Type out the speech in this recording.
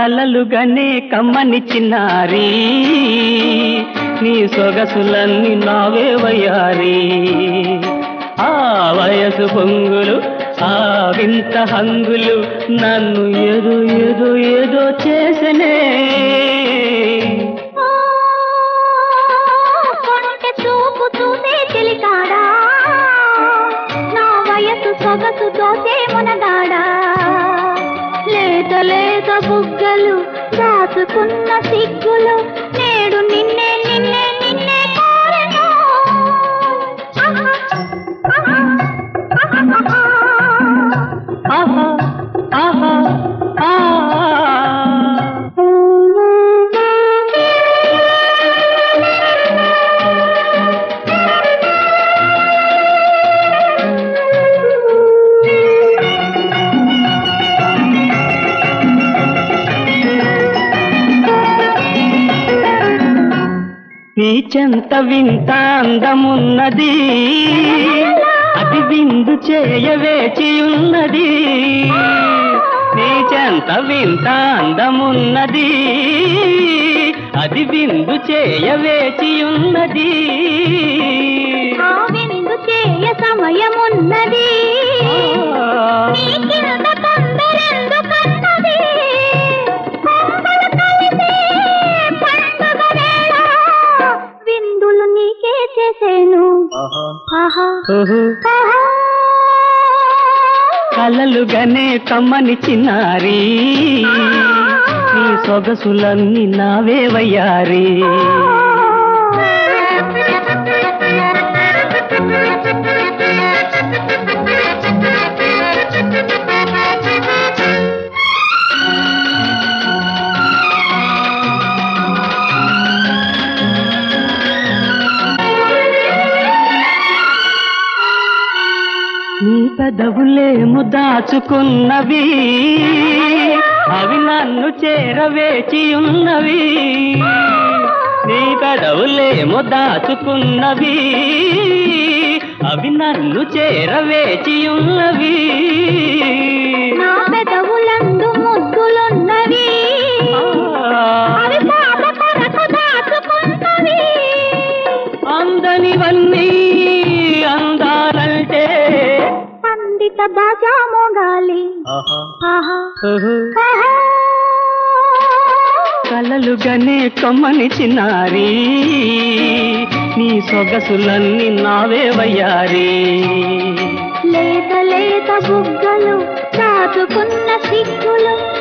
కలలుగానే కమ్మని చిన్నారి నీ సొగసులన్నీ నావే వయ్యారి ఆ వయసు పొంగులు ఆ వింత హంగులు నన్ను ఏదో ఏదో ఏదో చేసనే కొంటె చూపు చూసే చెలికాడా నా వయసు సొగసు దోసే మునగాడా లేత లేత బుగ్గలు దాచుకున్న సిగ్గులు నేడు నిన్నే నిన్నే నిన్నే కోరెను ఆహా, ఆహా, ఆహా, ఆహా ఆహా ఆ నీ చెంత వింత అందమున్నది అది విందు చేయవేచి ఉన్నది నీ చెంత వింత అందమున్నది అది విందు చేయవేచి ఉన్నది ఆ విందు చేయ సమయమున్నది నీకింత తొందరెందుకన్నది? కొంగలు కలిసే పండుగ వేళ విందులు నీకే చేసేను ఆహా ఓహో ఆహా కలలుగానే కమ్మని చిన్నారి నీ సొగసులన్నీ నావే వయ్యారి నీ పెదవులేము దాచుకున్నవి అవి నన్ను చేరవేచి ఉన్నవి నీ పెదవులేము దాచుకున్నవి అవి నన్ను చేరవేచి ఉన్నవి నా పెదవులందు ముద్దులున్నవి అవి పాప కొరకు దాచుకున్నవి అందనివన్నీ అందాలంటే పండిత బాజా మోగాలి ఆహా ఓహో ఆహా కలలుగానే కమ్మని చిన్నారి నీ సొగసులన్నీ నావే వయ్యారి లేత లేత బుగ్గలు దాచుకున్న సిగ్గులు